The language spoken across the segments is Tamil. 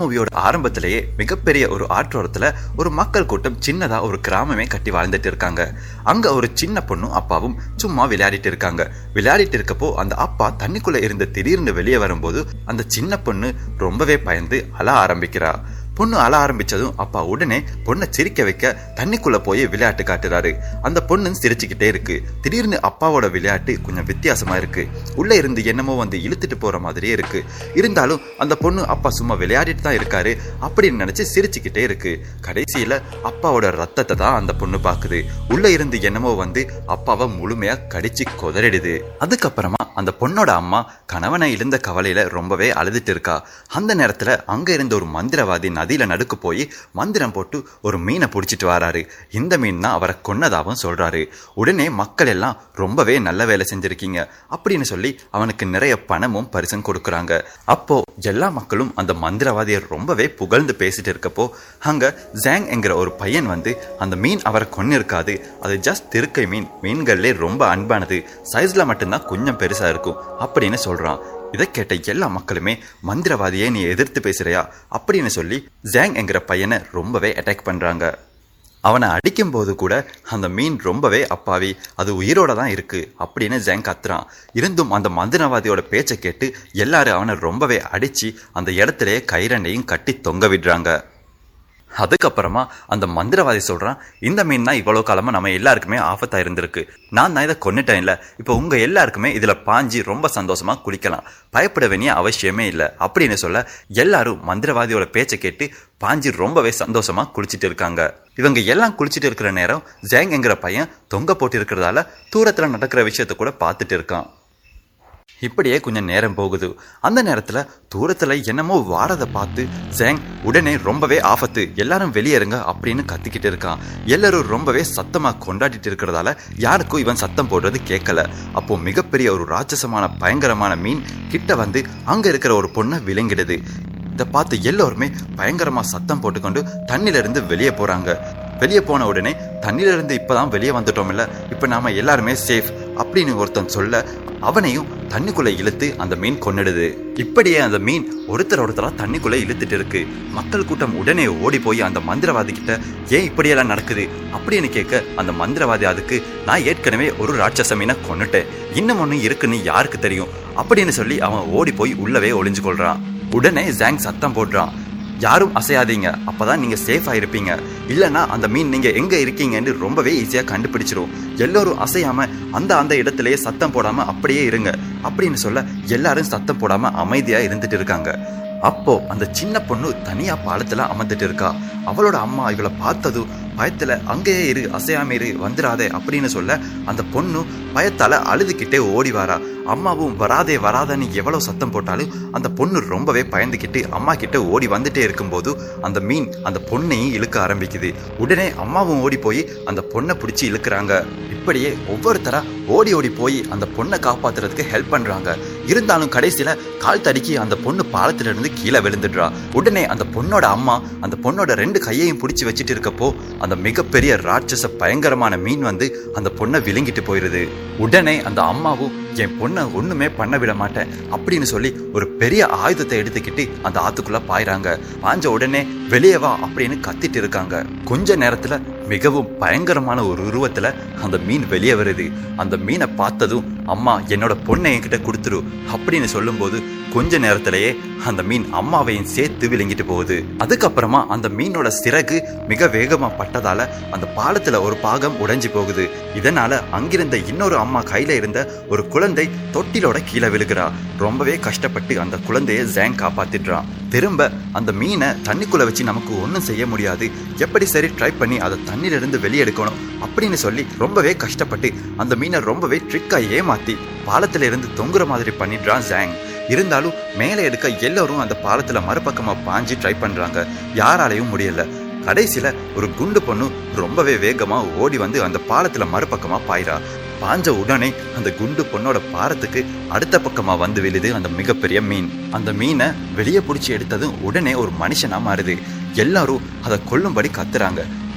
மூவியோட ஆரம்பத்திலேயே மிகப்பெரிய ஒரு ஆற்றோரத்துல ஒரு மக்கள் கூட்டம் சின்னதா ஒரு கிராமமே கட்டி வாழ்ந்துட்டு இருக்காங்க அங்க ஒரு சின்ன பொண்ணும் அப்பாவும் சும்மா விளையாடிட்டு இருக்காங்க விளையாடிட்டு இருக்கப்போ அந்த அப்பா தண்ணிக்குள்ள இருந்து திடீர்னு வெளியே வரும்போது அந்த சின்ன பொண்ணு ரொம்பவே பயந்து அழ ஆரம்பிக்கிறா பொண்ணு அழ ஆரம்பிச்சதும் அப்பா உடனே பொண்ணை சிரிக்க வைக்க தண்ணிக்குள்ள போய் விளையாட்டு காட்டுறாரு அந்த பொண்ணு சிரிச்சுக்கிட்டே இருக்கு திடீர்னு அப்பாவோட விளையாட்டு கொஞ்சம் வித்தியாசமா இருக்கு உள்ள இருந்து என்னமோ வந்து இழுத்துட்டு போற மாதிரியே இருக்கு இருந்தாலும் அந்த பொண்ணு அப்பா சும்மா விளையாடிட்டு தான் இருக்காரு அப்படின்னு நினைச்சு சிரிச்சுக்கிட்டே இருக்கு கடைசியில அப்பாவோட ரத்தத்தை தான் அந்த பொண்ணு பாக்குது உள்ள இருந்து என்னமோ வந்து அப்பாவை முழுமையா கடிச்சு கொதறிடுது அதுக்கப்புறமா அந்த பொண்ணோட அம்மா கணவனை இழந்த கவலையில ரொம்பவே அழுதுட்டு இருக்கா அந்த நேரத்துல அங்க இருந்த ஒரு மந்திரவாதி நதியில நடுக்கு போய் மந்திரம் போட்டு ஒரு மீனை பிடிச்சிட்டு வராரு இந்த மீன் தான் அவரை கொன்னதாகவும் சொல்றாரு உடனே மக்கள் எல்லாம் ரொம்பவே நல்ல வேலை செஞ்சிருக்கீங்க அப்படின்னு சொல்லி அவனுக்கு நிறைய பணமும் பரிசும் கொடுக்குறாங்க அப்போ எல்லா மக்களும் அந்த மந்திரவாதியை ரொம்பவே புகழ்ந்து பேசிட்டு இருக்கப்போ அங்க ஜாங் என்கிற ஒரு பையன் வந்து அந்த மீன் அவரை கொன்னு இருக்காது அது ஜஸ்ட் திருக்கை மீன் மீன்கள்லே ரொம்ப அன்பானது சைஸ்ல மட்டும்தான் கொஞ்சம் பெருசா இருக்கும் அப்படின்னு சொல்றான் இதை கேட்ட எல்லா மக்களுமே மந்திரவாதியை நீ எதிர்த்து பேசுறியா அப்படின்னு சொல்லி ஜாங் என்கிற பையனை ரொம்பவே அட்டாக் பண்றாங்க அவனை அடிக்கும் போது கூட அந்த மீன் ரொம்பவே அப்பாவி அது உயிரோட தான் இருக்கு அப்படின்னு ஜாங் கத்துறான் இருந்தும் அந்த மந்திரவாதியோட பேச்சை கேட்டு எல்லாரும் அவனை ரொம்பவே அடிச்சு அந்த இடத்துலயே கைரண்டையும் கட்டி தொங்க விடுறாங்க அதுக்கப்புறமா அந்த மந்திரவாதி சொல்றான் இந்த மீன் தான் இவ்வளவு காலமா நம்ம எல்லாருக்குமே ஆபத்தா இருந்திருக்கு நான் தான் இதை கொன்னுட்டேன் இல்ல இப்போ உங்க எல்லாருக்குமே இதுல பாஞ்சி ரொம்ப சந்தோஷமா குளிக்கலாம் பயப்பட வேண்டிய அவசியமே இல்லை அப்படின்னு சொல்ல எல்லாரும் மந்திரவாதியோட பேச்சை கேட்டு பாஞ்சி ரொம்பவே சந்தோஷமா குளிச்சிட்டு இருக்காங்க இவங்க எல்லாம் குளிச்சிட்டு இருக்கிற நேரம் ஜேங் என்கிற பையன் தொங்க போட்டு இருக்கிறதால தூரத்துல நடக்கிற விஷயத்த கூட பார்த்துட்டு இருக்கான் இப்படியே கொஞ்சம் நேரம் போகுது அந்த நேரத்துல தூரத்துல என்னமோ வாரதை பார்த்து ஜேங் உடனே ரொம்பவே ஆபத்து எல்லாரும் வெளியேறுங்க அப்படின்னு கத்திக்கிட்டு இருக்கான் எல்லாரும் ரொம்பவே சத்தமா கொண்டாடிட்டு இருக்கிறதால யாருக்கும் இவன் சத்தம் போடுறது கேட்கல அப்போ மிகப்பெரிய ஒரு ராட்சசமான பயங்கரமான மீன் கிட்ட வந்து அங்க இருக்கிற ஒரு பொண்ணை விளங்கிடுது இதை பார்த்து எல்லோருமே பயங்கரமா சத்தம் போட்டுக்கொண்டு தண்ணில இருந்து வெளியே போறாங்க வெளியே போன உடனே தண்ணில இருந்து இப்பதான் வெளியே வந்துட்டோம் இல்ல இப்ப நாம எல்லாருமே சேஃப் அப்படின்னு ஒருத்தன் சொல்ல அவனையும் தண்ணிக்குள்ள இழுத்து அந்த மீன் கொன்னிடுது இப்படியே அந்த மீன் ஒருத்தர் ஒருத்தரா தண்ணிக்குள்ள இழுத்துட்டு இருக்கு மக்கள் கூட்டம் உடனே ஓடி போய் அந்த மந்திரவாதி கிட்ட ஏன் இப்படியெல்லாம் நடக்குது அப்படின்னு கேட்க அந்த மந்திரவாதி அதுக்கு நான் ஏற்கனவே ஒரு ராட்சச மீனை கொன்னுட்டேன் இன்னும் ஒண்ணு இருக்குன்னு யாருக்கு தெரியும் அப்படின்னு சொல்லி அவன் ஓடி போய் உள்ளவே ஒளிஞ்சு கொள்றான் உடனே ஜாங் சத்தம் போடுறான் யாரும் அசையாதீங்க அப்பதான் நீங்க சேஃபா இருப்பீங்க இல்லனா அந்த மீன் நீங்க எங்க இருக்கீங்கன்னு ரொம்பவே ஈஸியா கண்டுபிடிச்சிரும் எல்லோரும் அசையாம அந்த அந்த இடத்திலேயே சத்தம் போடாம அப்படியே இருங்க அப்படின்னு சொல்ல எல்லாரும் சத்தம் போடாம அமைதியா இருந்துட்டு இருக்காங்க அப்போ அந்த சின்ன பொண்ணு தனியா பாலத்துல அமர்ந்துட்டு இருக்கா அவளோட அம்மா இவளை பார்த்ததும் பயத்துல அங்கேயே இரு அசையாம இரு வந்துடாதே அப்படின்னு சொல்ல அந்த பொண்ணு பயத்தால அழுதுகிட்டே ஓடி வாரா அம்மாவும் வராதே வராதன்னு எவ்வளவு சத்தம் போட்டாலும் அந்த பொண்ணு ரொம்பவே பயந்துக்கிட்டு அம்மா கிட்ட ஓடி வந்துட்டே இருக்கும்போது அந்த மீன் அந்த பொண்ணையும் இழுக்க ஆரம்பிக்குது உடனே அம்மாவும் ஓடி போய் அந்த பொண்ணை பிடிச்சி இழுக்கிறாங்க இப்படியே ஒவ்வொருத்தரா ஓடி ஓடி போய் அந்த பொண்ணை காப்பாத்துறதுக்கு ஹெல்ப் பண்றாங்க இருந்தாலும் கடைசியில கால் தடுக்கி அந்த பொண்ணு பாலத்துல இருந்து கீழே விழுந்துடுறா உடனே அந்த பொண்ணோட அம்மா அந்த பொண்ணோட ரெண்டு கையையும் பிடிச்சி வச்சுட்டு இருக்கப்போ அந்த மிகப்பெரிய ராட்சச பயங்கரமான மீன் வந்து அந்த பொண்ணை விழுங்கிட்டு போயிருது உடனே அந்த அம்மாவும் என் பொண்ணை ஒண்ணுமே பண்ண விட மாட்டேன் அப்படின்னு சொல்லி ஒரு பெரிய ஆயுதத்தை எடுத்துக்கிட்டு அந்த ஆத்துக்குள்ள பாயிறாங்க பாஞ்ச உடனே வெளியே வா அப்படின்னு கத்திட்டு இருக்காங்க கொஞ்ச நேரத்துல மிகவும் பயங்கரமான ஒரு உருவத்துல அந்த மீன் வெளியே வருது அந்த மீனை பார்த்ததும் அம்மா என்னோட பொண்ணை என்கிட்ட கொடுத்துரு அப்படின்னு சொல்லும்போது கொஞ்ச நேரத்திலேயே அந்த மீன் அம்மாவையும் சேர்த்து விழுங்கிட்டு போகுது அதுக்கப்புறமா அந்த மீனோட சிறகு மிக வேகமா பட்டதால அந்த பாலத்துல ஒரு பாகம் உடைஞ்சு போகுது இதனால அங்கிருந்த இன்னொரு அம்மா கையில இருந்த ஒரு குழந்தை தொட்டிலோட கீழே விழுகிறா ரொம்பவே கஷ்டப்பட்டு அந்த குழந்தைய ஜேங் காப்பாத்திடுறான் திரும்ப அந்த மீனை தண்ணிக்குள்ள வச்சு நமக்கு ஒன்றும் செய்ய முடியாது எப்படி சரி ட்ரை பண்ணி அதை தண்ணியில இருந்து வெளியே எடுக்கணும் அப்படின்னு சொல்லி ரொம்பவே கஷ்டப்பட்டு அந்த மீனை ரொம்பவே ட்ரிக்கா ஏமாத்தி பாலத்துல இருந்து தொங்குற மாதிரி பண்ணிடுறான் ஜாங் இருந்தாலும் மேலே எடுக்க எல்லாரும் அந்த பாலத்துல மறுபக்கமா பாஞ்சு ட்ரை பண்றாங்க யாராலையும் முடியல கடைசியில ஒரு குண்டு பொண்ணு ரொம்பவே வேகமா ஓடி வந்து அந்த பாலத்துல மறுபக்கமா பாயிரா பாஞ்ச உடனே அந்த குண்டு பொண்ணோட பாரத்துக்கு அடுத்த பக்கமா வந்து விழுது அந்த மிகப்பெரிய மீன் அந்த மீனை வெளியே பிடிச்சி எடுத்ததும் உடனே ஒரு மனுஷனா மாறுது எல்லாரும் அதை கொல்லும்படி கத்துறாங்க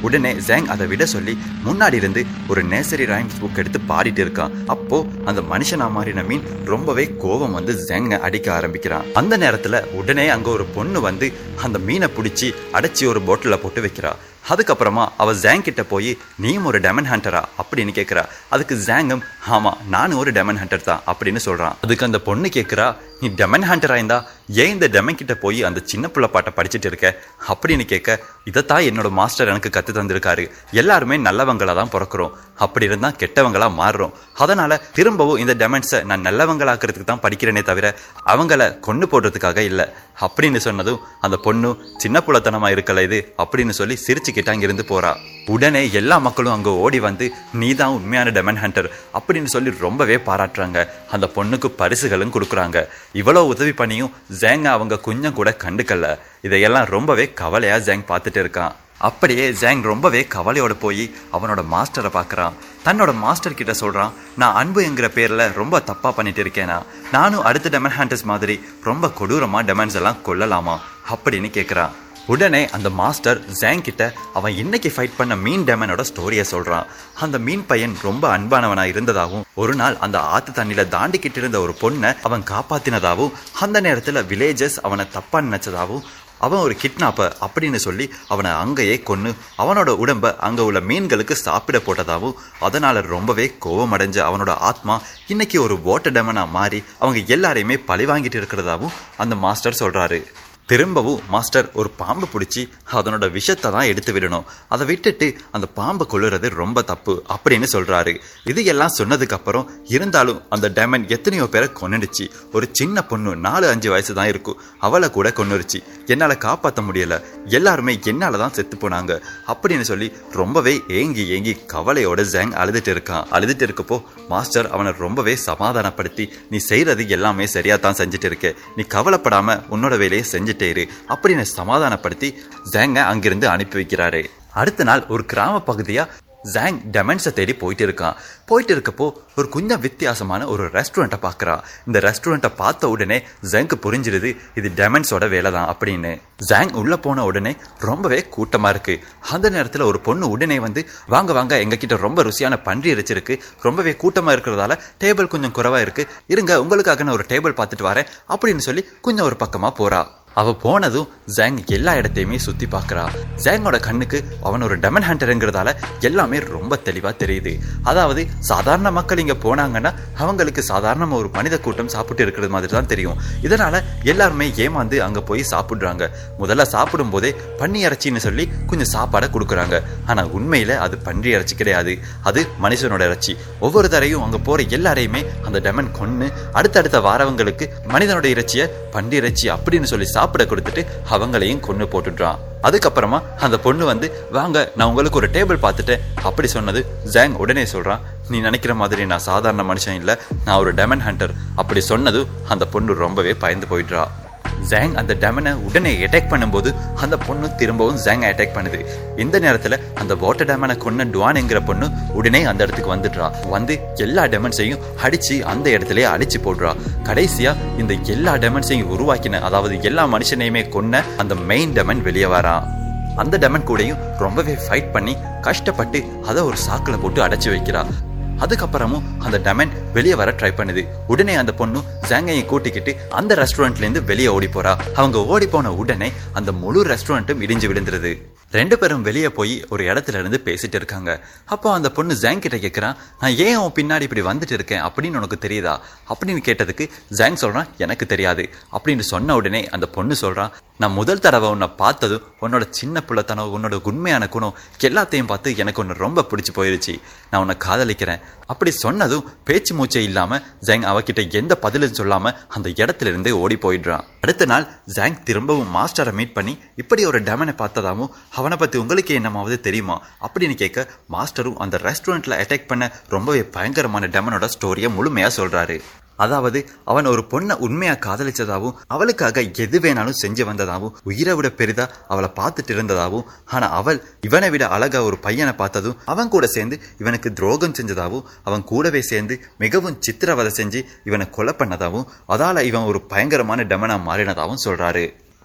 உடனே ஜேங் அதை விட சொல்லி முன்னாடி இருந்து ஒரு நேசரி ரைம்ஸ் புக் எடுத்து பாடிட்டு இருக்கான் அப்போ அந்த மனுஷனா மாறின மீன் ரொம்பவே கோபம் வந்து ஜேங்க அடிக்க ஆரம்பிக்கிறான் அந்த நேரத்துல உடனே அங்க ஒரு பொண்ணு வந்து அந்த மீனை பிடிச்சி அடைச்சி ஒரு போட்டில் போட்டு வைக்கிறா அதுக்கப்புறமா அவ ஜேங் கிட்ட போய் நீயும் ஒரு டெமன் ஹண்டரா அப்படின்னு கேட்குறா அதுக்கு ஜேங்கும் ஆமா நானும் ஒரு டெமன் ஹண்டர் தான் அப்படின்னு சொல்றான் அதுக்கு அந்த பொண்ணு கேட்குறா நீ டெமன் ஹண்டரா இருந்தா ஏன் இந்த டெமன் கிட்ட போய் அந்த சின்ன புள்ள பாட்டை படிச்சுட்டு இருக்க அப்படின்னு கேட்க இதைத்தான் என்னோட மாஸ்டர் எனக்கு கத்து தந்திருக்காரு எல்லாருமே நல்லவங்களா தான் பிறக்கிறோம் அப்படி இருந்தா கெட்டவங்களா மாறுறோம் அதனால திரும்பவும் இந்த டெமன்ஸை நான் நல்லவங்களாக்குறதுக்கு தான் படிக்கிறேனே தவிர அவங்கள கொண்டு போடுறதுக்காக இல்லை அப்படின்னு சொன்னதும் அந்த பொண்ணு சின்ன புலத்தனமா இருக்கல இது அப்படின்னு சொல்லி சிரிச்சுக்கிட்டு அங்கிருந்து போறா உடனே எல்லா மக்களும் அங்க ஓடி வந்து நீ தான் உண்மையான டெமன் ஹண்டர் அப்படின்னு சொல்லி ரொம்பவே பாராட்டுறாங்க அந்த பொண்ணுக்கு பரிசுகளும் கொடுக்குறாங்க இவ்வளவு உதவி பண்ணியும் ஜேங்க அவங்க கொஞ்சம் கூட கண்டுக்கல இதையெல்லாம் ரொம்பவே கவலையா ஜேங் பார்த்துட்டு இருக்கான் அப்படியே ஜேங் ரொம்பவே கவலையோட போய் அவனோட மாஸ்டரை பார்க்குறான் தன்னோட மாஸ்டர் கிட்ட சொல்றான் நான் அன்பு என்கிற பேர்ல ரொம்ப தப்பா பண்ணிட்டு இருக்கேனா நானும் அடுத்த டெமன் ஹண்டர்ஸ் மாதிரி ரொம்ப கொடூரமா டெமன்ஸ் எல்லாம் கொல்லலாமா அப்படின்னு கேட்குறான் உடனே அந்த மாஸ்டர் ஜேங் கிட்ட அவன் இன்னைக்கு ஃபைட் பண்ண மீன் டெமனோட ஸ்டோரியை சொல்றான் அந்த மீன் பையன் ரொம்ப அன்பானவனா இருந்ததாகவும் ஒரு நாள் அந்த ஆத்து தண்ணியில தாண்டிக்கிட்டு இருந்த ஒரு பொண்ணை அவன் காப்பாத்தினதாகவும் அந்த நேரத்துல வில்லேஜஸ் அவனை தப்பா நினைச்சதாகவும் அவன் ஒரு கிட்னாப்பர் அப்படின்னு சொல்லி அவனை அங்கேயே கொன்னு அவனோட உடம்ப அங்க உள்ள மீன்களுக்கு சாப்பிட போட்டதாகவும் அதனால ரொம்பவே கோபமடைஞ்ச அவனோட ஆத்மா இன்னைக்கு ஒரு ஓட்ட டெமனா மாறி அவங்க எல்லாரையுமே பழி வாங்கிட்டு இருக்கிறதாவும் அந்த மாஸ்டர் சொல்றாரு திரும்பவும் மாஸ்டர் ஒரு பாம்பு பிடிச்சி அதனோட விஷத்தை தான் எடுத்து விடணும் அதை விட்டுட்டு அந்த பாம்பை கொள்ளுறது ரொம்ப தப்பு அப்படின்னு சொல்றாரு இது எல்லாம் சொன்னதுக்கு அப்புறம் இருந்தாலும் அந்த டேமன் எத்தனையோ பேரை கொன்னுடுச்சு ஒரு சின்ன பொண்ணு நாலு அஞ்சு வயசு தான் இருக்கும் அவளை கூட கொன்னுருச்சு என்னால காப்பாற்ற முடியல எல்லாருமே என்னால தான் செத்து போனாங்க அப்படின்னு சொல்லி ரொம்பவே ஏங்கி ஏங்கி கவலையோட ஜேங் அழுதுட்டு இருக்கான் அழுதுட்டு இருக்கப்போ மாஸ்டர் அவனை ரொம்பவே சமாதானப்படுத்தி நீ செய்யறது எல்லாமே சரியா தான் செஞ்சுட்டு இருக்க நீ கவலைப்படாம உன்னோட வேலையை செஞ்சுட்டே இரு அப்படின்னு சமாதானப்படுத்தி ஜேங்க அங்கிருந்து அனுப்பி வைக்கிறாரு அடுத்த நாள் ஒரு கிராம பகுதியா ஜாங் டெமன்ஸை தேடி போயிட்டு இருக்கான் போயிட்டு இருக்கப்போ ஒரு கொஞ்சம் வித்தியாசமான ஒரு ரெஸ்டாரண்ட்டை பார்க்குறான் இந்த ரெஸ்டாரண்ட்டை பார்த்த உடனே ஜங்க்கு புரிஞ்சிருது இது டெமன்ஸோட வேலை தான் அப்படின்னு ஜாங் உள்ள போன உடனே ரொம்பவே கூட்டமா இருக்கு அந்த நேரத்தில் ஒரு பொண்ணு உடனே வந்து வாங்க வாங்க எங்ககிட்ட ரொம்ப ருசியான பன்றி இறைச்சிருக்கு ரொம்பவே கூட்டமா இருக்கிறதால டேபிள் கொஞ்சம் குறைவா இருக்கு இருங்க உங்களுக்காக நான் ஒரு டேபிள் பார்த்துட்டு வரேன் அப்படின்னு சொல்லி கொஞ்சம் ஒரு பக்கமா போறா அவ போனதும் ஜாங் எல்லா இடத்தையுமே சுத்தி பார்க்கறா ஜாங்கோட கண்ணுக்கு அவன் ஒரு டெமன் ஹண்டருங்கிறதால எல்லாமே ரொம்ப தெளிவா தெரியுது அதாவது சாதாரண மக்கள் இங்க போனாங்கன்னா அவங்களுக்கு சாதாரண ஒரு மனித கூட்டம் சாப்பிட்டு இருக்கிறது மாதிரி தான் தெரியும் இதனால எல்லாருமே ஏமாந்து அங்க போய் சாப்பிடுறாங்க முதல்ல சாப்பிடும் போதே பன்னி இறைச்சின்னு சொல்லி கொஞ்சம் சாப்பாடை கொடுக்குறாங்க ஆனா உண்மையில அது பன்றி இறைச்சி கிடையாது அது மனுஷனோட இறைச்சி ஒவ்வொரு தரையும் அங்க போற எல்லாரையுமே அந்த டெமன் கொன்னு அடுத்தடுத்த வாரவங்களுக்கு மனிதனோட இறைச்சியை பன்றி இறைச்சி அப்படின்னு சொல்லி சாப்பிட கொடுத்துட்டு அவங்களையும் கொண்டு போட்டுடுறான் அதுக்கப்புறமா அந்த பொண்ணு வந்து வாங்க நான் உங்களுக்கு ஒரு டேபிள் பார்த்துட்டேன் அப்படி சொன்னது ஜாங் உடனே சொல்றான் நீ நினைக்கிற மாதிரி நான் சாதாரண மனுஷன் இல்லை நான் ஒரு டெமன் ஹண்டர் அப்படி சொன்னது அந்த பொண்ணு ரொம்பவே பயந்து போயிடுறா ஜாங் அந்த டெமனை உடனே அட்டாக் பண்ணும்போது அந்த பொண்ணு திரும்பவும் ஜாங் அட்டாக் பண்ணுது இந்த நேரத்துல அந்த வாட்டர் டேமனை கொன்ன டுவான்ங்கிற பொண்ணு உடனே அந்த இடத்துக்கு வந்துடுறா வந்து எல்லா டெமன்ஸையும் அடிச்சு அந்த இடத்துலயே அழிச்சு போடுறா கடைசியா இந்த எல்லா டெமன்ஸையும் உருவாக்கின அதாவது எல்லா மனுஷனையுமே கொன்ன அந்த மெயின் டெமன் வெளியே வரான் அந்த டெமன் கூடயும் ரொம்பவே ஃபைட் பண்ணி கஷ்டப்பட்டு அதை ஒரு சாக்குல போட்டு அடைச்சு வைக்கிறா அதுக்கப்புறமும் அந்த டெமன் வெளியே வர ட்ரை பண்ணுது உடனே அந்த பொண்ணு ஜாங்கையை கூட்டிக்கிட்டு அந்த ரெஸ்டாரண்ட்ல இருந்து வெளியே ஓடி போறா அவங்க ஓடி போன உடனே அந்த முழு ரெஸ்டாரண்ட்டும் இடிஞ்சு விழுந்துருது ரெண்டு பேரும் வெளியே போய் ஒரு இடத்துல இருந்து பேசிட்டு இருக்காங்க அப்போ அந்த பொண்ணு ஜாங் கிட்ட கேட்கறான் நான் ஏன் உன் பின்னாடி இப்படி வந்துட்டு இருக்கேன் அப்படின்னு உனக்கு தெரியுதா அப்படின்னு கேட்டதுக்கு ஜாங் சொல்றான் எனக்கு தெரியாது அப்படின்னு சொன்ன உடனே அந்த பொண்ணு சொல்றான் நான் முதல் தடவை உன்னை பார்த்ததும் உன்னோட சின்ன பிள்ளைத்தனம் உன்னோட உண்மையான குணம் எல்லாத்தையும் பார்த்து எனக்கு ஒன்று ரொம்ப பிடிச்சி போயிருச்சு நான் உன்னை காதலிக்கிறேன் அப்படி சொன்னதும் பேச்சு மூச்சே இல்லாம ஜாங் அவகிட்ட எந்த பதிலும் சொல்லாம அந்த இடத்துல இருந்தே ஓடி போயிடுறான் அடுத்த நாள் ஜாங் திரும்பவும் மாஸ்டரை மீட் பண்ணி இப்படி ஒரு டெமனை பார்த்ததாவும் அவனை பத்தி உங்களுக்கு என்னமாவது தெரியுமா அப்படின்னு கேட்க மாஸ்டரும் அந்த ரெஸ்டாரண்ட்ல அட்டாக் பண்ண ரொம்பவே பயங்கரமான டெமனோட ஸ்டோரியை முழுமையா சொல்றாரு அதாவது அவன் ஒரு பொண்ணை உண்மையா காதலிச்சதாவும் அவளுக்காக எது வேணாலும் செஞ்சு வந்ததாவும் உயிரை விட பெரிதா அவளை பார்த்துட்டு இருந்ததாவும் ஆனா அவள் இவனை விட அழகா ஒரு பையனை பார்த்ததும் அவன் கூட சேர்ந்து இவனுக்கு துரோகம் செஞ்சதாவும் அவன் கூடவே சேர்ந்து மிகவும் சித்திரவதை செஞ்சு இவனை கொலை பண்ணதாவும் அதால இவன் ஒரு பயங்கரமான டெமனா மாறினதாவும் சொல்றாரு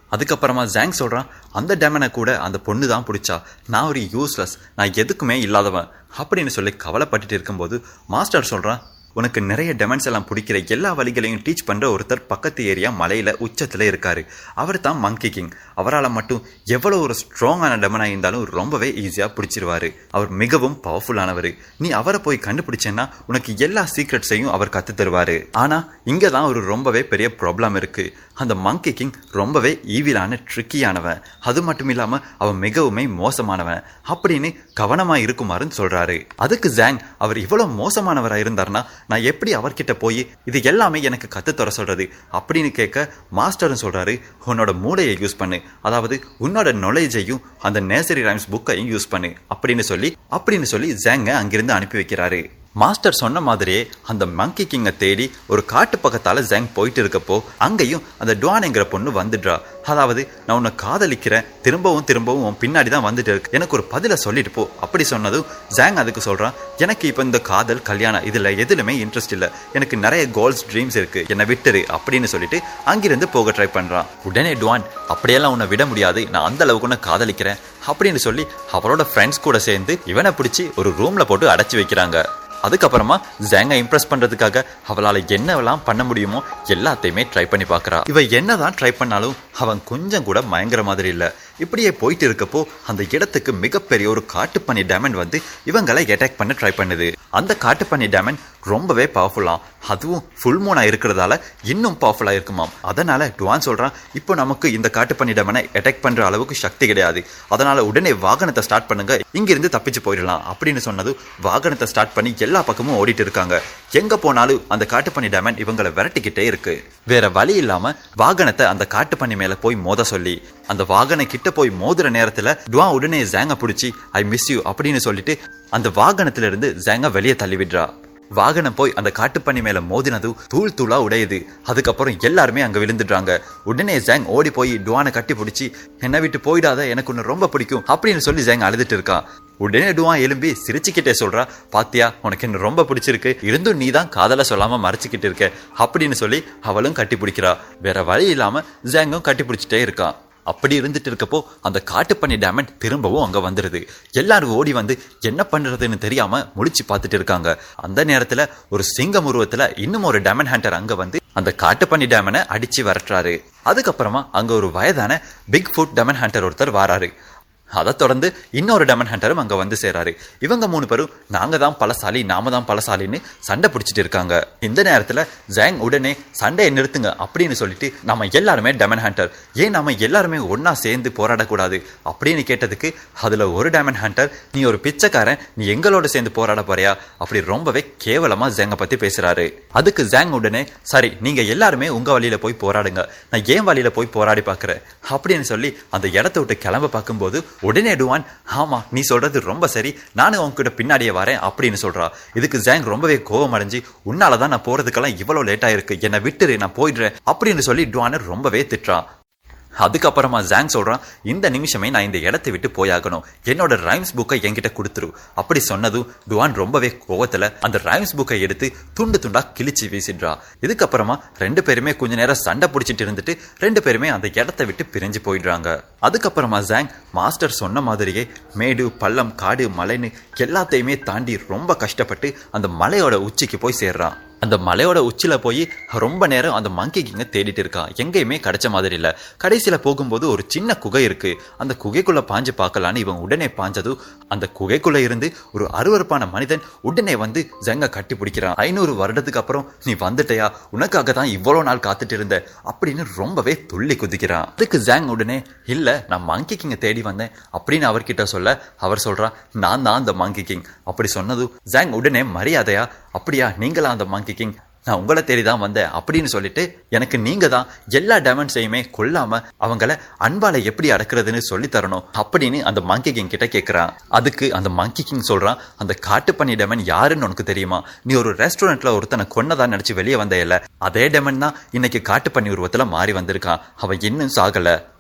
அதுக்கப்புறமா ஜாங் சொல்றான் அந்த டேமனை கூட அந்த பொண்ணு தான் பிடிச்சா நான் ஒரு யூஸ்லெஸ் நான் எதுக்குமே இல்லாதவன் அப்படின்னு சொல்லி கவலைப்பட்டுட்டு இருக்கும்போது மாஸ்டர் சொல்றான் உனக்கு நிறைய டெமன்ஸ் எல்லாம் பிடிக்கிற எல்லா வழிகளையும் டீச் பண்ற ஒருத்தர் பக்கத்து ஏரியா மலையில உச்சத்துல இருக்காரு அவர் தான் மங்கி கிங் அவரால் மட்டும் எவ்வளவு ஒரு ஸ்ட்ராங்கான டெமனா இருந்தாலும் ரொம்பவே ஈஸியா பிடிச்சிருவாரு அவர் மிகவும் பவர்ஃபுல்லானவர் நீ அவரை போய் கண்டுபிடிச்சேன்னா உனக்கு எல்லா சீக்ரெட்ஸையும் அவர் கத்து தருவாரு ஆனா இங்க தான் ஒரு ரொம்பவே பெரிய ப்ராப்ளம் இருக்கு அந்த மங்கி கிங் ரொம்பவே ஈவிலான ட்ரிக்கியானவன் அது மட்டும் இல்லாம அவன் மிகவுமே மோசமானவன் அப்படின்னு கவனமா இருக்குமாறுன்னு சொல்றாரு அதுக்கு ஜாங் அவர் இவ்வளவு மோசமானவரா இருந்தாருன்னா நான் எப்படி அவர்கிட்ட போய் இது எல்லாமே எனக்கு கத்து தர சொல்றது அப்படின்னு கேட்க மாஸ்டரும் சொல்றாரு உன்னோட மூளையை யூஸ் பண்ணு அதாவது உன்னோட நாலேஜையும் அந்த நேசரி ரைம்ஸ் புக்கையும் யூஸ் பண்ணு அப்படின்னு சொல்லி அப்படின்னு சொல்லி ஜாங்க அங்கிருந்து அனுப்பி வைக்கிறாரு மாஸ்டர் சொன்ன மாதிரியே அந்த மங்கி கிங்கை தேடி ஒரு காட்டு பக்கத்தால ஜாங் போயிட்டு இருக்கப்போ அங்கேயும் அந்த டுவான்ங்கிற பொண்ணு வந்துடுறா அதாவது நான் உன்னை காதலிக்கிறேன் திரும்பவும் திரும்பவும் உன் பின்னாடி தான் வந்துட்டு இருக்கு எனக்கு ஒரு பதில சொல்லிட்டு போ அப்படி சொன்னதும் ஜாங் அதுக்கு சொல்றான் எனக்கு இப்போ இந்த காதல் கல்யாணம் இதுல எதுலுமே இன்ட்ரெஸ்ட் இல்ல எனக்கு நிறைய கோல்ஸ் ட்ரீம்ஸ் இருக்கு என்னை விட்டுரு அப்படின்னு சொல்லிட்டு அங்கிருந்து போக ட்ரை பண்றான் உடனே டுவான் அப்படியெல்லாம் உன்னை விட முடியாது நான் அந்த அளவுக்கு உன்னை காதலிக்கிறேன் அப்படின்னு சொல்லி அவரோட ஃப்ரெண்ட்ஸ் கூட சேர்ந்து இவனை பிடிச்சி ஒரு ரூம்ல போட்டு அடைச்சி வைக்கிறாங்க அதுக்கப்புறமா ஜாங்க இம்ப்ரெஸ் பண்றதுக்காக அவளால என்னவெல்லாம் பண்ண முடியுமோ எல்லாத்தையுமே ட்ரை பண்ணி பார்க்கறா இவ என்னதான் ட்ரை பண்ணாலும் அவன் கொஞ்சம் கூட மயங்குற மாதிரி இல்ல இப்படியே போயிட்டு இருக்கப்போ அந்த இடத்துக்கு மிகப்பெரிய ஒரு காட்டுப்பனி டேமன் வந்து இவங்களை அட்டாக் பண்ண ட்ரை பண்ணுது அந்த காட்டுப்பனி டேமன் ரொம்பவே பவர்ஃபுல்லாம் அதுவும் ஃபுல் மூனா இருக்கிறதால இன்னும் பவர்ஃபுல்லா இருக்குமாம் அதனால டுவான் சொல்றான் இப்போ நமக்கு இந்த காட்டுப்பனி டேமனை அட்டாக் பண்ற அளவுக்கு சக்தி கிடையாது அதனால உடனே வாகனத்தை ஸ்டார்ட் பண்ணுங்க இங்கிருந்து தப்பிச்சு போயிடலாம் அப்படின்னு சொன்னது வாகனத்தை ஸ்டார்ட் பண்ணி எல்லா பக்கமும் ஓடிட்டு இருக்காங்க எங்க போனாலும் அந்த காட்டுப்பனி டேமன் இவங்களை விரட்டிக்கிட்டே இருக்கு வேற வழி இல்லாம வாகனத்தை அந்த காட்டுப்பனி மேல போய் மோத சொல்லி அந்த வாகன கிட்ட போய் மோதுற நேரத்துல டுவா உடனே ஜாங்க பிடிச்சி ஐ மிஸ் யூ அப்படின்னு சொல்லிட்டு அந்த வாகனத்துல இருந்து ஜாங்க வெளியே தள்ளி விடுறா வாகனம் போய் அந்த காட்டுப்பண்ணி மேல மோதினது தூள் தூளா உடையுது அதுக்கப்புறம் எல்லாருமே அங்க விழுந்துடுறாங்க உடனே ஜாங் ஓடி போய் டுவானை கட்டி பிடிச்சி என்னை விட்டு போயிடாத எனக்கு ஒன்று ரொம்ப பிடிக்கும் அப்படின்னு சொல்லி ஜாங் அழுதுட்டு இருக்கான் உடனே டுவான் எலும்பி சிரிச்சுக்கிட்டே சொல்றா பாத்தியா உனக்கு என்ன ரொம்ப பிடிச்சிருக்கு இருந்தும் நீ தான் காதல சொல்லாம மறைச்சிக்கிட்டு இருக்க அப்படின்னு சொல்லி அவளும் கட்டி பிடிக்கிறா வேற வழி இல்லாம ஜாங்கும் கட்டி பிடிச்சிட்டே இருக்கான் அப்படி இருந்துட்டு இருக்கப்போ அந்த காட்டுப்பண்ணி டேமன் திரும்பவும் அங்க வந்துருது எல்லாரும் ஓடி வந்து என்ன பண்றதுன்னு தெரியாம முழிச்சு பார்த்துட்டு இருக்காங்க அந்த நேரத்துல ஒரு சிங்கம் உருவத்துல இன்னும் ஒரு டேமன் ஹண்டர் அங்க வந்து அந்த காட்டுப்பண்ணி டேமனை அடிச்சு விரட்டுறாரு அதுக்கப்புறமா அங்க ஒரு வயதான பிக் ஃபுட் டேமன் ஹண்டர் ஒருத்தர் வாராரு அதை தொடர்ந்து இன்னொரு டெமன் ஹண்டரும் அங்க வந்து சேராரு இவங்க மூணு பேரும் நாங்க தான் பலசாலி நாம தான் பலசாலின்னு சண்டை பிடிச்சிட்டு இருக்காங்க இந்த நேரத்துல ஜாங் உடனே சண்டையை நிறுத்துங்க அப்படின்னு சொல்லிட்டு நம்ம எல்லாருமே டெமன் ஹண்டர் ஏன் நாம எல்லாருமே ஒன்னா சேர்ந்து போராடக்கூடாது அப்படின்னு கேட்டதுக்கு அதுல ஒரு டெமன் ஹண்டர் நீ ஒரு பிச்சைக்காரன் நீ எங்களோட சேர்ந்து போராட போறியா அப்படி ரொம்பவே கேவலமா ஜாங்க பத்தி பேசுறாரு அதுக்கு ஜாங் உடனே சரி நீங்க எல்லாருமே உங்க வழியில போய் போராடுங்க நான் ஏன் வழியில போய் போராடி பாக்குறேன் அப்படின்னு சொல்லி அந்த இடத்த விட்டு கிளம்ப பார்க்கும்போது உடனே டுவான் ஆமா நீ சொல்றது ரொம்ப சரி நானும் உன்கிட்ட பின்னாடியே வரேன் அப்படின்னு சொல்றா இதுக்கு ஜாங் ரொம்பவே கோவம் அடைஞ்சு உன்னாலதான் நான் போறதுக்கெல்லாம் இவ்வளவு லேட் ஆயிருக்கு என்னை விட்டுரு நான் போயிடுறேன் அப்படின்னு சொல்லி டுவானை ரொம்பவே திட்டுறான் அதுக்கப்புறமா ஜாங் சொல்றான் இந்த நிமிஷமே நான் இந்த இடத்தை விட்டு போயாகணும் என்னோட ரைம்ஸ் புக்கை என்கிட்ட கொடுத்துரு அப்படி சொன்னதும் டுவான் ரொம்பவே கோவத்துல அந்த ரைம்ஸ் புக்கை எடுத்து துண்டு துண்டா கிழிச்சு வீசிடுறா இதுக்கப்புறமா ரெண்டு பேருமே கொஞ்ச நேரம் சண்டை பிடிச்சிட்டு இருந்துட்டு ரெண்டு பேருமே அந்த இடத்தை விட்டு பிரிஞ்சு போயிடுறாங்க அதுக்கப்புறமா ஜாங் மாஸ்டர் சொன்ன மாதிரியே மேடு பள்ளம் காடு மலைன்னு எல்லாத்தையுமே தாண்டி ரொம்ப கஷ்டப்பட்டு அந்த மலையோட உச்சிக்கு போய் சேர்றான் அந்த மலையோட உச்சில போய் ரொம்ப நேரம் அந்த மங்கி கிங்க தேடிட்டு இருக்கான் எங்கேயுமே கிடைச்ச மாதிரி இல்ல கடைசியில போகும்போது ஒரு சின்ன குகை இருக்கு அந்த குகைக்குள்ள பாஞ்சு பார்க்கலான்னு இவன் உடனே பாஞ்சதும் அந்த குகைக்குள்ள இருந்து ஒரு அருவருப்பான மனிதன் உடனே வந்து ஜங்க கட்டி பிடிக்கிறான் ஐநூறு வருடத்துக்கு அப்புறம் நீ வந்துட்டயா உனக்காக தான் இவ்வளவு நாள் காத்துட்டு இருந்த அப்படின்னு ரொம்பவே துள்ளி குதிக்கிறான் அதுக்கு ஜாங் உடனே இல்ல நான் மங்கி கிங்க தேடி வந்தேன் அப்படின்னு அவர்கிட்ட சொல்ல அவர் சொல்றான் நான் தான் அந்த மங்கி கிங் அப்படி சொன்னதும் ஜாங் உடனே மரியாதையா அப்படியா நீங்களா அந்த மங்கி கிங் நான் உங்களை தேடி தான் வந்தேன் அப்படின்னு சொல்லிட்டு எனக்கு நீங்க தான் எல்லா டேமண்ட்ஸையுமே கொல்லாம அவங்கள அன்பால எப்படி அடக்குறதுன்னு சொல்லி தரணும் அப்படின்னு அந்த மங்கி கிங் கிட்ட கேட்கறான் அதுக்கு அந்த மங்கி கிங் சொல்றான் அந்த காட்டுப்பண்ணி டெமன் யாருன்னு உனக்கு தெரியுமா நீ ஒரு ரெஸ்டாரண்ட்ல ஒருத்தனை கொன்னதான் நினைச்சு வெளியே வந்த இல்ல அதே டெமன் தான் இன்னைக்கு காட்டுப்பண்ணி உருவத்துல மாறி வந்திருக்கான் அவன் இன்னும் சாகல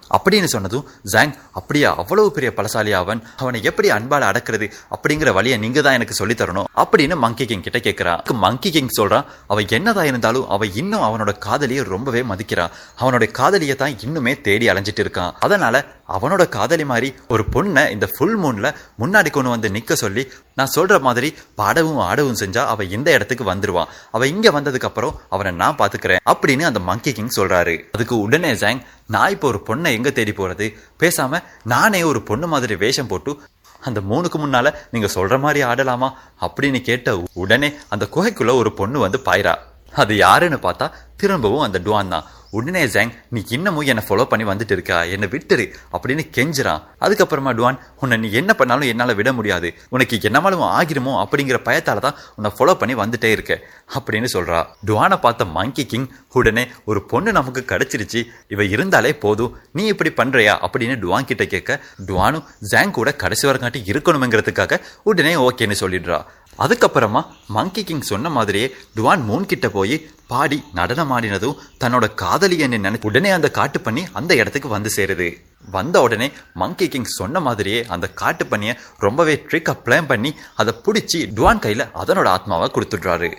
அப்படின்னு சொன்னதும் ஜாங் அப்படியா அவ்வளவு பெரிய பலசாலி அவன் அவனை எப்படி அன்பால அடக்கிறது அப்படிங்கிற வழியை நீங்க தான் எனக்கு சொல்லி தரணும் அப்படின்னு மங்கி கிங் கிட்ட கேட்கிறான் மங்கி கிங் சொல்றான் அவ என்னதான் இருந்தாலும் அவ இன்னும் அவனோட காதலியை ரொம்பவே மதிக்கிறான் அவனோட காதலியை தான் இன்னுமே தேடி அலைஞ்சிட்டு இருக்கான் அதனால அவனோட காதலி மாதிரி ஒரு பொண்ணை இந்த ஃபுல் மூன்ல முன்னாடி கொண்டு வந்து நிக்க சொல்லி நான் சொல்ற மாதிரி பாடவும் ஆடவும் செஞ்சா அவ இந்த இடத்துக்கு வந்துருவான் அவ இங்க வந்ததுக்கு அப்புறம் அவனை நான் பாத்துக்கிறேன் அப்படின்னு அந்த மங்கி கிங் சொல்றாரு அதுக்கு உடனே ஜாங் நான் இப்போ ஒரு பொண்ணை எங்க தேடி போறது பேசாம நானே ஒரு பொண்ணு மாதிரி வேஷம் போட்டு அந்த மூணுக்கு முன்னால நீங்க சொல்ற மாதிரி ஆடலாமா அப்படின்னு கேட்ட உடனே அந்த குகைக்குள்ள ஒரு பொண்ணு வந்து பாயிரா அது யாருன்னு பார்த்தா திரும்பவும் அந்த டுவான் தான் உடனே ஜாங் நீ இன்னமும் என்னை ஃபாலோ பண்ணி வந்துட்டு இருக்கா என்னை விட்டுரு அப்படின்னு கெஞ்சுறான் அதுக்கப்புறமா டுவான் உன்னை நீ என்ன பண்ணாலும் என்னால் விட முடியாது உனக்கு என்னமாலும் ஆகிருமோ அப்படிங்கிற பயத்தால தான் உன்னை ஃபாலோ பண்ணி வந்துட்டே இருக்க அப்படின்னு சொல்றா டுவானை பார்த்த மங்கி கிங் உடனே ஒரு பொண்ணு நமக்கு கிடைச்சிருச்சு இவ இருந்தாலே போதும் நீ இப்படி பண்றியா அப்படின்னு டுவான் கிட்ட கேட்க டுவானும் ஜாங் கூட கடைசி வரங்காட்டி இருக்கணுங்கிறதுக்காக உடனே ஓகேன்னு சொல்லிடுறா அதுக்கப்புறமா மங்கி கிங் சொன்ன மாதிரியே டுவான் மூன் கிட்ட போய் பாடி நடனம் ஆடினதும் தன்னோட காதலியை நினைச்சு உடனே அந்த காட்டு பண்ணி அந்த இடத்துக்கு வந்து சேருது வந்த உடனே மங்கி கிங் சொன்ன மாதிரியே அந்த காட்டு பண்ணிய ரொம்பவே ட்ரிக்கா பிளான் பண்ணி அதை பிடிச்சி டுவான் கையில அதனோட ஆத்மாவை கொடுத்துடுறாரு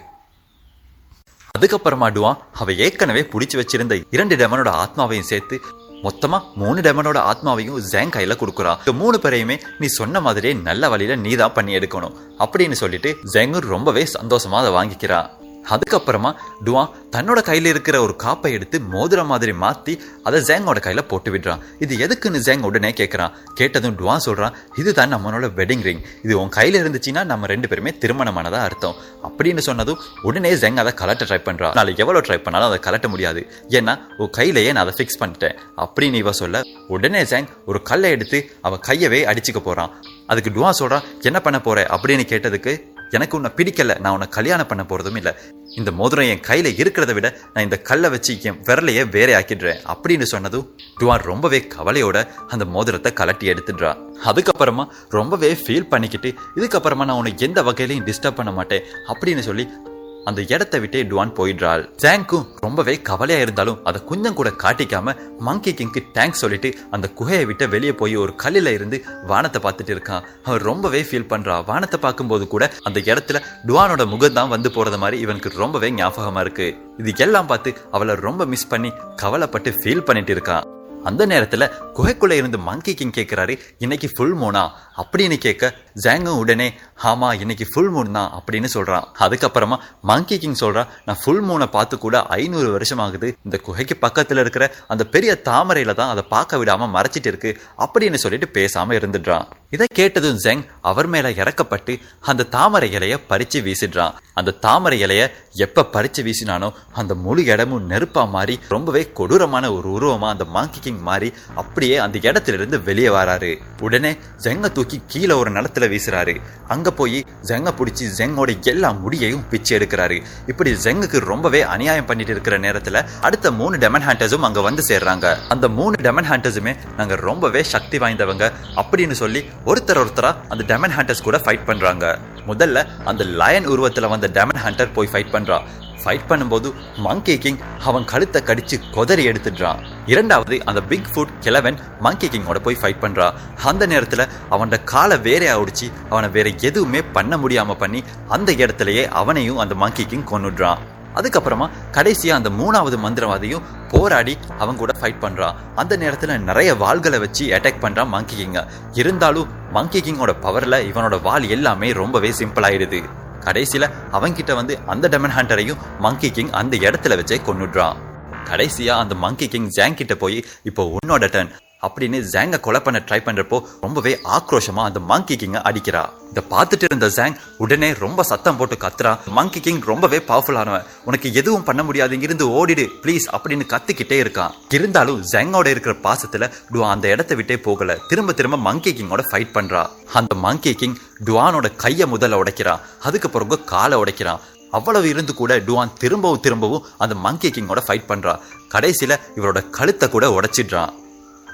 அதுக்கப்புறமா டுவான் அவ ஏற்கனவே பிடிச்சி வச்சிருந்த இரண்டு டெமனோட ஆத்மாவையும் சேர்த்து மொத்தமா மூணு டெமனோட ஆத்மாவையும் ஜேங் கையில கொடுக்குறான் இந்த மூணு பேரையுமே நீ சொன்ன மாதிரியே நல்ல வழியில நீ தான் பண்ணி எடுக்கணும் அப்படின்னு சொல்லிட்டு ஜெங்கூர் ரொம்பவே சந்தோஷமா அதை வாங்கிக்கிறான் அதுக்கப்புறமா டுவா தன்னோட கையில இருக்கிற ஒரு காப்பை எடுத்து மோதிர மாதிரி மாத்தி அதை ஜேங்கோட கையில போட்டு விடுறான் இது எதுக்குன்னு ஜேங் உடனே கேட்கறான் கேட்டதும் டுவா சொல்றான் இதுதான் நம்மளோட வெட்டிங் ரிங் இது உன் கையில இருந்துச்சுன்னா நம்ம ரெண்டு பேருமே திருமணமானதா அர்த்தம் அப்படின்னு சொன்னதும் உடனே ஜெங் அதை கலட்ட ட்ரை பண்றான் நாளைக்கு எவ்வளவு ட்ரை பண்ணாலும் அதை கலட்ட முடியாது ஏன்னா உன் கையிலேயே நான் அதை ஃபிக்ஸ் பண்ணிட்டேன் அப்படின்னு இவ சொல்ல உடனே ஜேங் ஒரு கல்லை எடுத்து அவ கையவே அடிச்சுக்க போறான் அதுக்கு டுவா சொல்றான் என்ன பண்ண போற அப்படின்னு கேட்டதுக்கு எனக்கு உன்னை பிடிக்கல நான் உன்னை கல்யாணம் பண்ண போறதும் இல்ல இந்த மோதிரம் என் கையில இருக்கிறத விட நான் இந்த கல்லை வச்சு என் விரலையே வேற ஆக்கிடுறேன் அப்படின்னு சொன்னதும் டுவான் ரொம்பவே கவலையோட அந்த மோதிரத்தை கலட்டி எடுத்துடுறா அதுக்கப்புறமா ரொம்பவே ஃபீல் பண்ணிக்கிட்டு இதுக்கப்புறமா நான் உன்னை எந்த வகையிலையும் டிஸ்டர்ப் பண்ண மாட்டேன் அப்படின்னு சொல்லி அந்த இடத்தை விட்டே டுவான் போயிடுறாள் ஜாங்கும் ரொம்பவே கவலையா இருந்தாலும் அதை கொஞ்சம் கூட காட்டிக்காம மங்கி கிங்க்கு தேங்க்ஸ் சொல்லிட்டு அந்த குகையை விட்டு வெளியே போய் ஒரு கல்லில் இருந்து வானத்தை பார்த்துட்டு இருக்கான் அவன் ரொம்பவே ஃபீல் பண்றா வானத்தை பார்க்கும்போது கூட அந்த இடத்துல டுவானோட முகம் தான் வந்து போறது மாதிரி இவனுக்கு ரொம்பவே ஞாபகமா இருக்கு இது எல்லாம் பார்த்து அவளை ரொம்ப மிஸ் பண்ணி கவலைப்பட்டு ஃபீல் பண்ணிட்டு இருக்கான் அந்த நேரத்துல குகைக்குள்ள இருந்து மங்கி கிங் கேட்கிறாரு இன்னைக்கு ஃபுல் மூனா அப்படின்னு கேட்க ஜாங்கும் உடனே ஆமா இன்னைக்கு ஃபுல் மூன் தான் அப்படின்னு சொல்றான் அதுக்கப்புறமா மங்கி கிங் சொல்றான் நான் ஃபுல் மூனை பார்த்து கூட ஐநூறு வருஷம் ஆகுது இந்த குகைக்கு பக்கத்துல இருக்கிற அந்த பெரிய தாமரையில தான் அதை பார்க்க விடாம மறைச்சிட்டு இருக்கு அப்படின்னு சொல்லிட்டு பேசாம இருந்துடுறான் இதை கேட்டதும் ஜெங் அவர் மேல இறக்கப்பட்டு அந்த தாமரை இலைய பறிச்சு வீசிடுறான் அந்த தாமரை இலைய எப்ப பறிச்சு வீசினானோ அந்த முழு இடமும் நெருப்பா மாறி ரொம்பவே கொடூரமான ஒரு உருவமா அந்த மாங்கி கிங் மாறி அப்படியே அந்த இடத்துல இருந்து வெளியே வராரு உடனே ஜெங்க தூக்கி கீழே ஒரு நிலத்துல வீசுறாரு அங்க போய் ஜெங்க பிடிச்சி ஜெங்கோட எல்லா முடியையும் பிச்சு எடுக்கிறாரு இப்படி ஜெங்குக்கு ரொம்பவே அநியாயம் பண்ணிட்டு இருக்கிற நேரத்துல அடுத்த மூணு டெமன் ஹேண்டர்ஸும் அங்க வந்து சேர்றாங்க அந்த மூணு டெமன் ஹேண்டர்ஸுமே நாங்க ரொம்பவே சக்தி வாய்ந்தவங்க அப்படின்னு சொல்லி ஒருத்தர் ஒருத்தரா அந்த டெமன் ஹண்டர்ஸ் கூட ஃபைட் பண்றாங்க முதல்ல அந்த லயன் உருவத்துல வந்த டெமன் ஹண்டர் போய் ஃபைட் பண்றா ஃபைட் பண்ணும்போது மங்கி கிங் அவன் கழுத்தை கடிச்சு கொதறி எடுத்துடுறான் இரண்டாவது அந்த பிக் ஃபுட் கிழவன் மங்கி கிங்கோட போய் ஃபைட் பண்றா அந்த நேரத்துல அவனோட காலை வேறையா ஒடிச்சு அவனை வேற எதுவுமே பண்ண முடியாம பண்ணி அந்த இடத்துலயே அவனையும் அந்த மங்கி கிங் கொன்னுடுறான் அதுக்கப்புறமா கடைசியா அந்த மூணாவது மந்திரவாதியும் போராடி அவங்க கூட ஃபைட் பண்றான் அந்த நேரத்துல நிறைய வாள்களை வச்சு அட்டாக் பண்றான் மங்கி கிங்க இருந்தாலும் மங்கி கிங்கோட பவர்ல இவனோட வால் எல்லாமே ரொம்பவே சிம்பிள் ஆயிடுது கடைசியில அவன்கிட்ட வந்து அந்த டெமன் ஹண்டரையும் மங்கி கிங் அந்த இடத்துல வச்சே கொன்னுடுறான் கடைசியா அந்த மங்கி கிங் ஜாங் கிட்ட போய் இப்போ உன்னோட டர்ன் அப்படின்னு ஜாங்க கொலை பண்ண ட்ரை பண்றப்போ ரொம்பவே ஆக்ரோஷமா அந்த மங்கி கிங்க அடிக்கிறா இதை பார்த்துட்டு இருந்த ஜாங் உடனே ரொம்ப சத்தம் போட்டு கத்துறா மங்கி கிங் ரொம்பவே பவர்ஃபுல் ஆனவன் உனக்கு எதுவும் பண்ண முடியாது இங்கிருந்து ஓடிடு ப்ளீஸ் அப்படின்னு கத்திக்கிட்டே இருக்கான் இருந்தாலும் ஜாங்கோட இருக்கிற பாசத்துல டுவா அந்த இடத்த விட்டே போகல திரும்ப திரும்ப மங்கி கிங்கோட ஃபைட் பண்றா அந்த மங்கி கிங் டுவானோட கையை முதல்ல உடைக்கிறான் அதுக்கு பிறகு காலை உடைக்கிறான் அவ்வளவு இருந்து கூட டுவான் திரும்பவும் திரும்பவும் அந்த மங்கி கிங்கோட ஃபைட் பண்றா கடைசியில இவரோட கழுத்தை கூட உடைச்சிடுறான்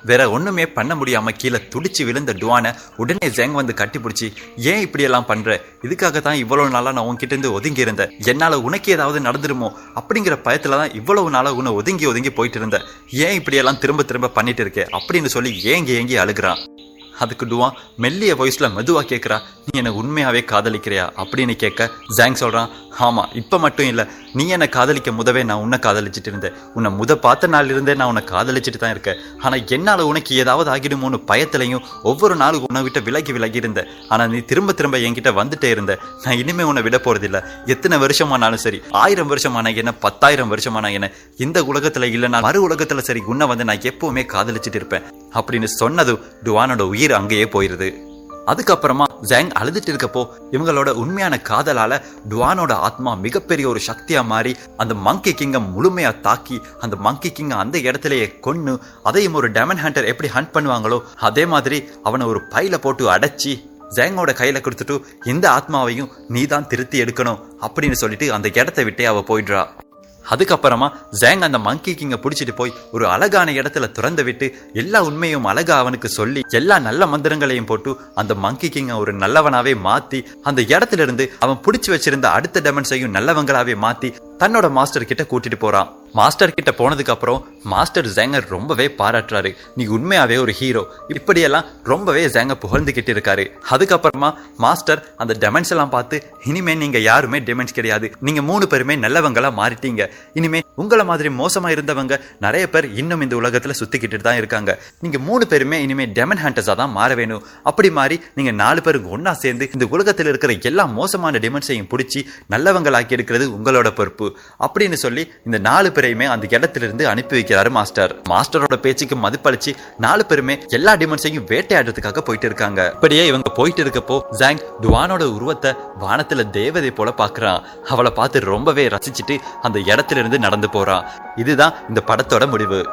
வேற ஒண்ணுமே பண்ண முடியாம கீழே துடிச்சு விழுந்த டுவானை உடனே ஜெங் வந்து கட்டிப்பிடிச்சி ஏன் இப்படி எல்லாம் பண்ற இதுக்காக தான் இவ்வளவு நாளா நான் உன்கிட்ட இருந்து ஒதுங்கி இருந்தேன் என்னால உனக்கு ஏதாவது நடந்துருமோ அப்படிங்கிற பயத்துல தான் இவ்வளவு நாளா உன்னை ஒதுங்கி ஒதுங்கி போயிட்டு இருந்தேன் ஏன் இப்படி எல்லாம் திரும்ப திரும்ப பண்ணிட்டு இருக்கே அப்படின்னு சொல்லி ஏங்கி ஏங்கி அழுகுறான் அதுக்கு டுவான் மெல்லிய வாய்ஸ்ல மெதுவா கேக்குறா நீ என்ன உண்மையாவே காதலிக்கிறியா அப்படின்னு கேட்க ஜாங் சொல்றான் ஆமா இப்ப மட்டும் இல்ல நீ என்ன காதலிக்க முதவே நான் உன்னை காதலிச்சிட்டு இருந்தேன் உன்னை முத பார்த்த நாள் இருந்தே நான் உன்னை காதலிச்சிட்டு தான் இருக்கேன் ஆனா என்னால உனக்கு ஏதாவது ஆகிடுமோன்னு பயத்திலையும் ஒவ்வொரு நாளும் உன்னை விட்டு விலகி விலகி இருந்தேன் ஆனா நீ திரும்ப திரும்ப என்கிட்ட வந்துட்டே இருந்த நான் இனிமே உன்னை விட போறதில்ல எத்தனை வருஷமானாலும் சரி ஆயிரம் வருஷமான என்ன பத்தாயிரம் வருஷமான என்ன இந்த உலகத்துல இல்லைனா மறு உலகத்துல சரி உன்னை வந்து நான் எப்பவுமே காதலிச்சிட்டு இருப்பேன் அப்படின்னு சொன்னதும் டுவானோட உயிர் அங்கேயே போயிருது அதுக்கப்புறமா ஜாங் அழுதுட்டு இருக்கப்போ இவங்களோட உண்மையான காதலால டுவானோட ஆத்மா மிகப்பெரிய ஒரு சக்தியா மாறி அந்த மங்கி கிங்க முழுமையா தாக்கி அந்த மங்கி கிங்க அந்த இடத்துலயே கொன்னு அதையும் ஒரு டெமன் ஹண்டர் எப்படி ஹண்ட் பண்ணுவாங்களோ அதே மாதிரி அவனை ஒரு பையில போட்டு அடைச்சி ஜேங்கோட கையில கொடுத்துட்டு இந்த ஆத்மாவையும் நீ தான் திருத்தி எடுக்கணும் அப்படின்னு சொல்லிட்டு அந்த இடத்த விட்டே அவ போயிடுறா அதுக்கப்புறமா ஜேங் அந்த மங்கி கிங்க பிடிச்சிட்டு போய் ஒரு அழகான இடத்துல திறந்து விட்டு எல்லா உண்மையும் அழகா அவனுக்கு சொல்லி எல்லா நல்ல மந்திரங்களையும் போட்டு அந்த மங்கி கிங்க ஒரு நல்லவனாவே மாத்தி அந்த இடத்துல இருந்து அவன் பிடிச்சு வச்சிருந்த அடுத்த டெமன்ஸையும் நல்லவங்களாவே மாத்தி தன்னோட மாஸ்டர் கிட்ட கூட்டிட்டு போறான் மாஸ்டர் கிட்ட போனதுக்கு அப்புறம் மாஸ்டர் ஜேங்கர் ரொம்பவே பாராட்டுறாரு நீ உண்மையாவே ஒரு ஹீரோ இப்படியெல்லாம் ரொம்பவே ஜேங்க புகழ்ந்துகிட்டு இருக்காரு அதுக்கப்புறமா மாஸ்டர் அந்த டெமன்ஸ் எல்லாம் பார்த்து இனிமே நீங்க யாருமே டெமன்ஸ் கிடையாது நீங்க மூணு பேருமே நல்லவங்களா மாறிட்டீங்க இனிமே உங்களை மாதிரி மோசமா இருந்தவங்க நிறைய பேர் இன்னும் இந்த உலகத்துல சுத்திக்கிட்டு தான் இருக்காங்க நீங்க மூணு பேருமே இனிமே டெமன் ஹண்டர்ஸா தான் மாற வேணும் அப்படி மாறி நீங்க நாலு பேருக்கு ஒன்னா சேர்ந்து இந்த உலகத்தில் இருக்கிற எல்லா மோசமான டெமன்ஸையும் பிடிச்சி நல்லவங்களாக்கி எடுக்கிறது உங்களோட பொறுப்பு அப்படின்னு சொல்லி இந்த நாலு பேரையுமே அந்த இடத்துல இருந்து அனுப்பி வைக்கிறாரு மாஸ்டர் மாஸ்டரோட பேச்சுக்கு மதிப்பளிச்சு நாலு பேருமே எல்லா டிமன்ஸையும் வேட்டையாடுறதுக்காக போயிட்டு இருக்காங்க இப்படியே இவங்க போயிட்டு இருக்கப்போ ஜாங் டுவானோட உருவத்தை வானத்துல தேவதை போல பாக்குறான் அவளை பார்த்து ரொம்பவே ரசிச்சுட்டு அந்த இடத்துல இருந்து நடந்து போறான் இதுதான் இந்த படத்தோட முடிவு